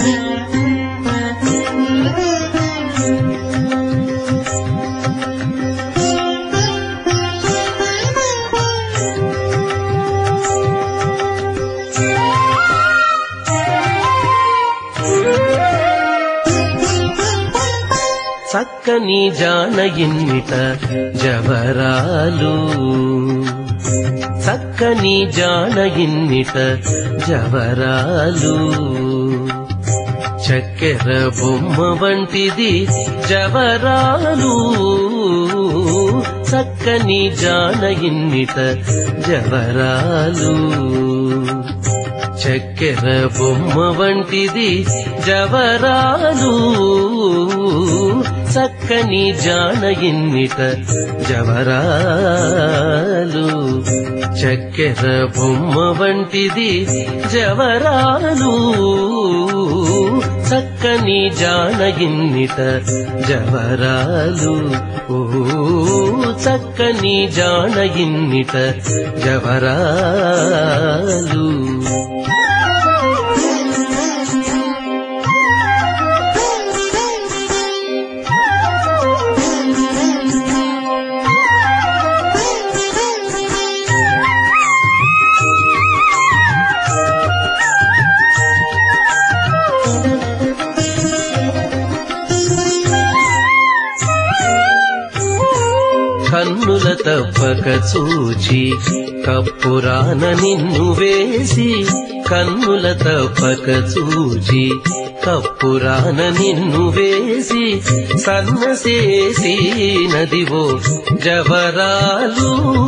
చక్కని జానయిన్నిట జవరాలు చక్కని జానయిన్నిట జవరాలు చక్కెర బొమ్మ వంటిది జవరాలు చక్కని జానయిన్నిట జవరాలు చక్కెర బొమ్మ వంటిది జవరాలు చక్కని జానయిన్నిట జవరాలు చక్కెర బొమ్మ వంటిది జవరాలు చక్కని జానయిన్నిట జవరాలు ఓ చక్కని జానయిన్నిట జవరాలు కన్నుల తప్పక చూచి కప్పురాన నిన్ను వేసి కన్నుల తప్పక చూచి కప్పురాన నిన్ను వేసి సన్నసేసి నదివో జవరాలు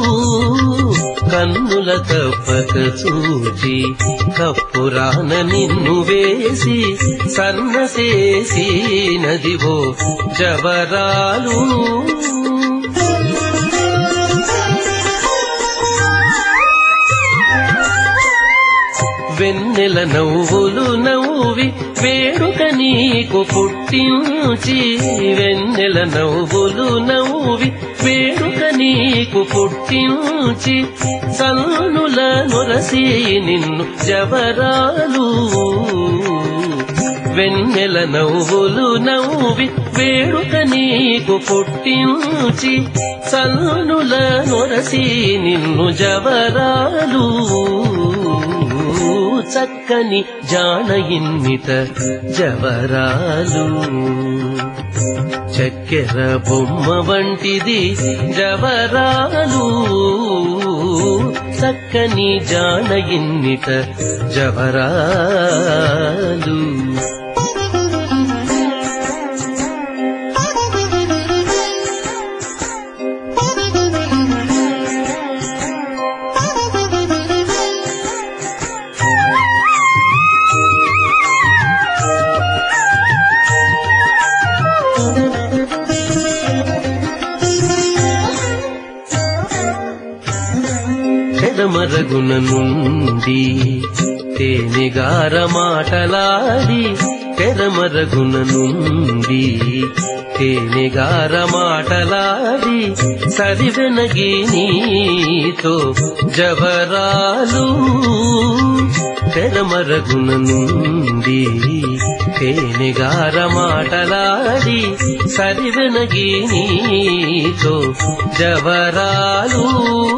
కన్నుల తప్పక చూచి కప్పురాన నిన్ను వేసి సన్నసేసి నదివో జవరాలు వెన్నెల నవ్వులు నవ్వి వేడుక నీకు పుట్టించి వెన్నెల నవ్వులు నవ్వి వేడుక నీకు పుట్టించి సన్నుల నొరసి నిన్ను జవరాలు వెన్నెల నవ్వులు నవ్వి వేడుక నీకు పుట్టించి సన్నుల నొరసి నిన్ను జవరాలు చక్కని జానయిన్నిత జవరాలు చక్కెర బొమ్మ వంటిది జవరాలు చక్కని జానయిన్నిత జవరాలు చెడమరగున నుండి తేనెగార మాటలాడి తెరమరగున నుండి తేనెగార మాటలాడి సరివెనగి నీతో జవరాలు తెరమరగున నుండి తేనెగార మాటలాడి సరివెనగి నీతో జవరాలు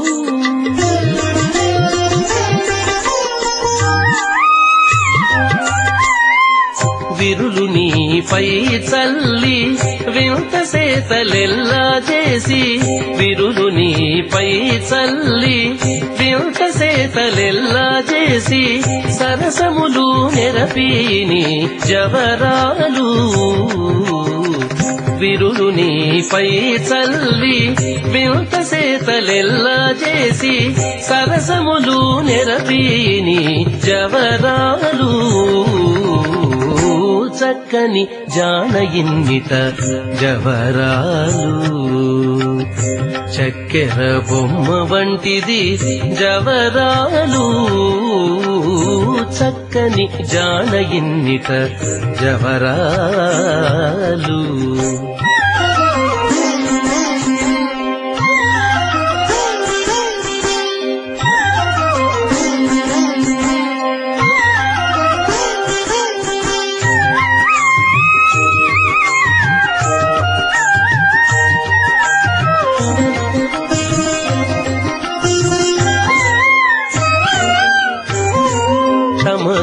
విరులు నీపై చల్లి వింత సేతలెల్లా చేసి విరులు నీపై చల్లి వింత సేతలెల్లా చేసి సరసములు నెరపీని జవరాలు విరులు నీపై చల్లి వింత సేతలెల్లా చేసి సరసములు నెరపీని జవరాలు చక్కని జానయిన్నిట జవరాలు చక్కెర బొమ్మ వంటిది జవరాలు చక్కని జానయిన్నిట జవరాలు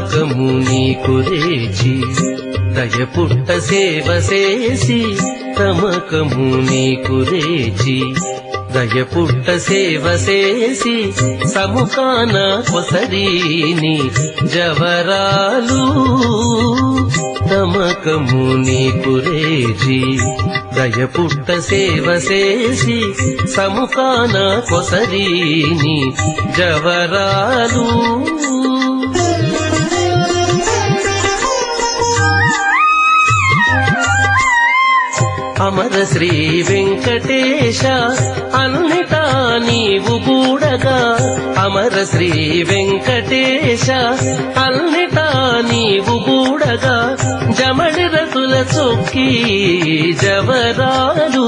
తమకము నీకు రేచి దయపుట్ట సేవ చేసి తమకము నీకు రేచి దయపుట్ట సేవ చేసి సముఖాన కొసరీని జవరాలు తమకము నీకు రేచి దయపుట్ట సేవ చేసి సముఖాన కొసరీని జవరాలు అమర శ్రీ వెంకటేశ అన్నిటా నీవు కూడగా అమర శ్రీ వెంకటేశ అన్నిటా నీవు కూడగా జమడి రతుల చొక్కి జవరాలు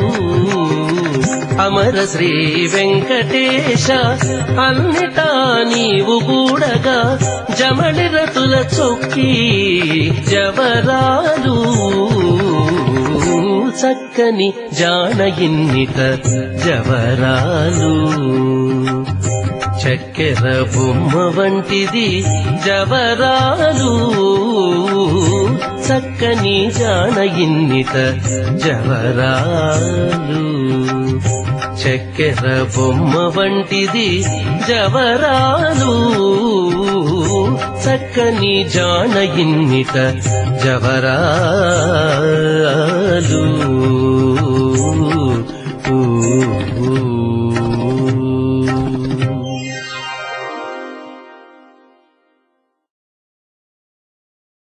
అమర శ్రీ వెంకటేశ అన్నిటా నీవు కూడగా జమడి రతుల చొక్కి జవరాలు చక్కని జానగిన్నిట జవరాలు చక్కెర బొమ్మ వంటిది జవరాలు చక్కని జానగిన్నిట జవరాలు చక్కెర బొమ్మ వంటిది జవరాలు చక్కని జానగిన్నిట జవరాలు ఊ